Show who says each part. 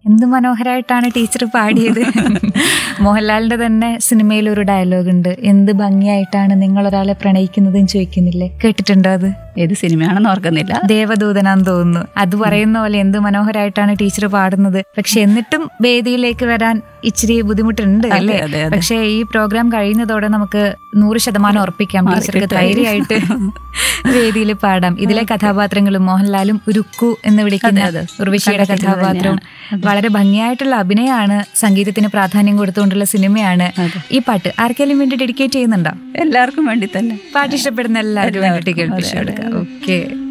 Speaker 1: എന്ത് മനോഹരമായിട്ടാണ് ടീച്ചർ പാടിയത് മോഹൻലാലിന്റെ തന്നെ സിനിമയിൽ ഒരു ഡയലോഗ് ഉണ്ട് എന്ത് ഭംഗിയായിട്ടാണ് നിങ്ങൾ ഒരാളെ പ്രണയിക്കുന്നതെന്ന് ചോദിക്കുന്നില്ലേ കേട്ടിട്ടുണ്ടോ അത്
Speaker 2: ഏത് സിനിമയാണെന്ന് ഓർക്കുന്നില്ല
Speaker 1: ദേവദൂതനാന്ന് തോന്നുന്നു അത് പറയുന്ന പോലെ എന്ത് മനോഹരമായിട്ടാണ് ടീച്ചർ പാടുന്നത് പക്ഷെ എന്നിട്ടും വേദിയിലേക്ക് വരാൻ ഇച്ചിരി ബുദ്ധിമുട്ടുണ്ട് അല്ലേ
Speaker 2: അതെ, അതെ.
Speaker 1: പക്ഷെ ഈ പ്രോഗ്രാം കഴിയുന്നതോടെ നമുക്ക് നൂറ് ശതമാനം ഉറപ്പിക്കാം ടീച്ചർക്ക്
Speaker 2: മാർക്കറ്റ്
Speaker 1: ധൈര്യമായിട്ട് വേദിയിൽ പാടാം ഇതിലെ കഥാപാത്രങ്ങളും മോഹൻലാലും ഉരുക്കു എന്ന് വിളിക്കുന്ന
Speaker 2: അതെ, അതെ.
Speaker 1: ഉർവശിയുടെ
Speaker 2: കണ്ടെത്തിയത്
Speaker 1: കഥാപാത്രവും
Speaker 2: തന്നെയാണ്.
Speaker 1: വളരെ ഭംഗിയായിട്ടുള്ള അഭിനയമാണ് സംഗീതത്തിന് പ്രാധാന്യം കൊടുത്തുകൊണ്ടുള്ള സിനിമയാണ്
Speaker 2: അതെ.
Speaker 1: ഈ പാട്ട് ആർക്കെങ്കിലും വേണ്ടി ഡെഡിക്കേറ്റ് ചെയ്യുന്നുണ്ടോ
Speaker 2: എല്ലാവർക്കും വേണ്ടി തന്നെ
Speaker 1: പാട്ട് ഇഷ്ടപ്പെടുന്ന എല്ലാവരും വേണ്ടിയിട്ട്
Speaker 2: എല്ലാവർക്കും,
Speaker 1: കേൾപ്പിച്ചു
Speaker 2: അതെ, അതെ.
Speaker 1: കൊടുക്കാം ഓക്കെ